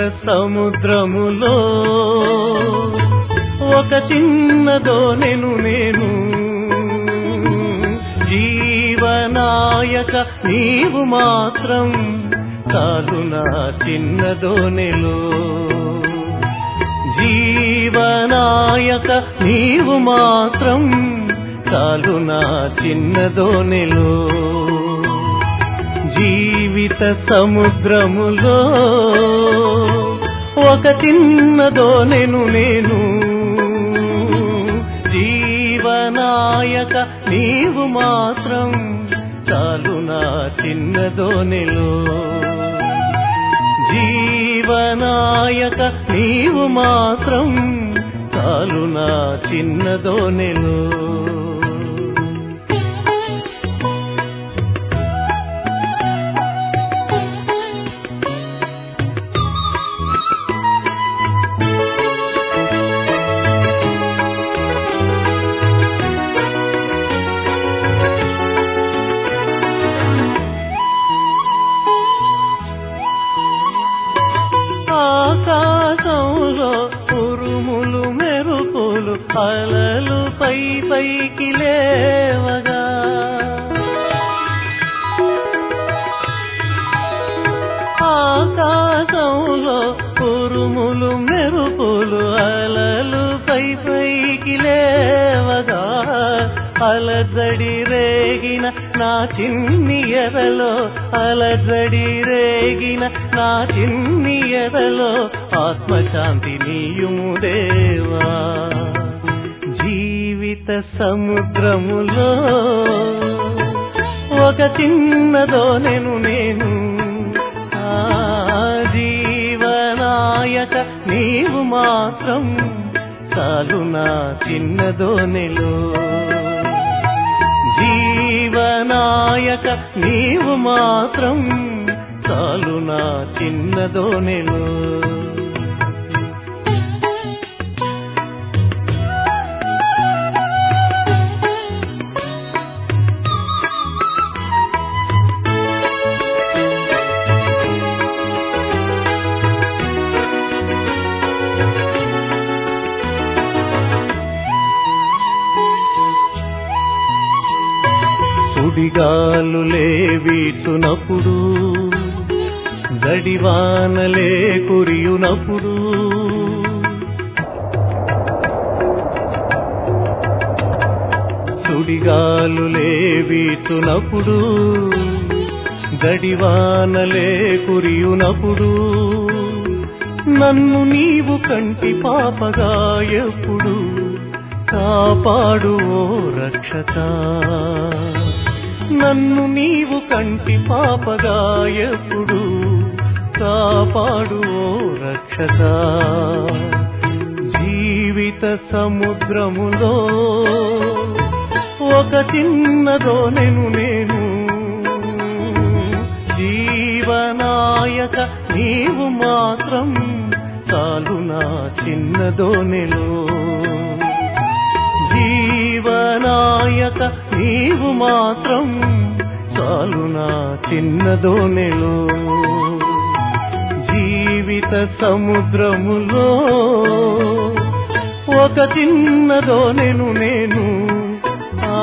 సముద్రములో ఒక చిన్నదోనెను నేను జీవనాయక నీవు మాత్రం చాలు నా చిన్నదోనెలో జీవనాయక నీవు మాత్రం చాలు నా చిన్నదోనెలో జీవిత సముద్రములో ఒక చిన్నదోనెను నేను జీవనాయక నీవు మాత్రం చాలు నా చిన్నదోనెలో జీవనాయక నీవు మాత్రం చాలు నా చిన్నదోనెలో ఆకాశంలో ఉరుములు మెరుపులు అలలు పై పైకి లేవగా ఆకాశంలో ఉరుములు మెరుపులు అలలు పై పైకి లేవగా అలజడి రేగిన నా చిన్ని ఎదలో అలజడి రేగిన నా చిన్ని ఎదలో ఆత్మశాంతి నీయుము దేవా జీవిత సముద్రములో ఒక చిన్నదోనెను నేను ఆ జీవనాయక నీవు మాత్రం చాలు నా చిన్నదోనెలో జీవనాయక నీవు మాత్రం చాలు నా చిన్నదోనెలో సుడిగాలులే వీచునప్పుడు గడివానలే కురియునప్పుడు సుడిగాలులే వీచునప్పుడు గడివానలే కురియునప్పుడు నన్ను నీవు కంటి పాపగా ఎప్పుడు కాపాడు ఓ రక్షక నన్ను నీవు కంటి పాపగా ఎప్పుడు కాపాడు ఓ రక్షక జీవిత సముద్రములో ఒక చిన్నదోనెను నేను జీవనాయక నీవు మాత్రం చాలు నా చిన్నదోనెలో జీవనాయక నీవు మాత్రం చాలు నా చిన్నదోనెలో జీవిత సముద్రములో ఒక చిన్నదోనెను నేను ఆ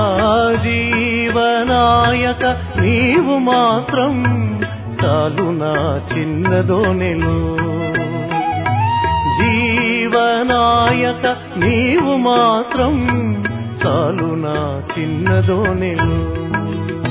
జీవనాయక నీవు మాత్రం చాలు నా చిన్నదోనెలో జీవనాయక నీవు మాత్రం చాలు నా చిన్నదోనెలు